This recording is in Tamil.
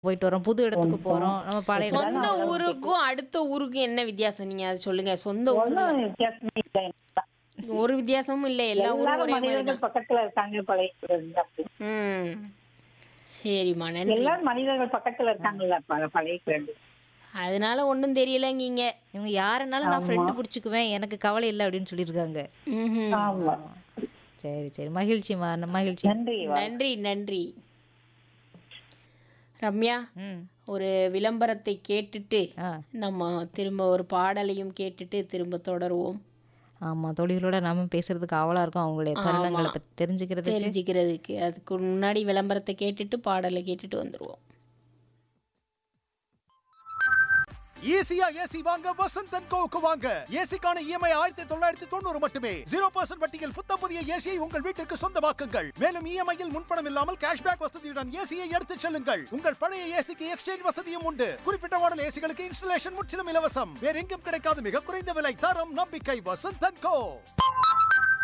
போயிட்டு வரோம். புது இடத்துக்கு போறோம். நம்ம பழைய சொந்த இடத்துக்கு அவ்வளவு ஊருக்கும் அடுத்த ஊருக்கும் என்ன வித்தியாசம் நீங்க அதை சொல்லுங்க சொந்த ஊர்ல ஒண்ணும் வித்தியாசமே இல்லை ஒரு வித்தியாசமும் இல்ல எல்லா ஊரும் எல்லாரும் ஒரே மாதிரி மனிதர்கள் தான் பக்கத்துல இருக்காங்க பழகிக்கிறது அப்படி ம் சரிம்மா நன்றி எல்லாரும் மனிதர்கள் பக்கத்துல இருக்காங்கல்ல ப- பழகிக்கிறது அதனால ஒண்ணும் தெரியலங்கீங்க இவங்க யாருனாலும் நான் ஃப்ரெண்டு பிடிச்சிக்குவேன் எனக்கு கவலை இல்லை அப்படின்னு சொல்லியிருக்காங்க ம்ஹும். ஆமா சரி சரி மகிழ்ச்சிமா மகிழ்ச்சி நன்றி வா. நன்றி நன்றி ரம்யா ம் ஒரு விளம்பரத்தை கேட்டுட்டு ஆ நம்ம திரும்ப ஒரு பாடலையும் கேட்டுட்டு திரும்ப தொடருவோம் ஆமாம் தொழில்களோட நாம பேசுறதுக்கு ஆவலாக இருக்கும் அவங்களுடைய தருணங்களை பற்றி தெரிஞ்சுக்கிறதுக்கு தெரிஞ்சுக்கிறதுக்கு அதுக்கு முன்னாடி விளம்பரத்தை கேட்டுட்டு பாடலை கேட்டுட்டு வந்துருவோம் ஈஸியா ஏசி வாங்க வசந்த் அண்ட் கோவுக்கு வாங்க ஏசிக்கான இஎம்ஐ ஆயிரத்தி தொள்ளாயிரத்தி தொண்ணூறு மட்டுமே ஜீரோ பர்சன்ட் வட்டியில் புத்தம் புதிய ஏசியை உங்கள் வீட்டிற்கு சொந்தமாக்குங்கள் மேலும் இஎம்ஐயில் முன்பணம் இல்லாமல் கேஷ்பேக் வசதியுடன் ஏசியை எடுத்துச் செல்லுங்கள் உங்கள் பழைய ஏசிக்கு எக்ஸ்சேஞ்ச் வசதியும் உண்டு குறிப்பிட்ட மாடல் ஏசிகளுக்கு இன்ஸ்டலேஷன் முற்றிலும் இலவசம் வேற எங்கும் கிடைக்காத மிக குறைந்த விலை தரம் நம்பிக்கை வசந்த் அண்ட் கோ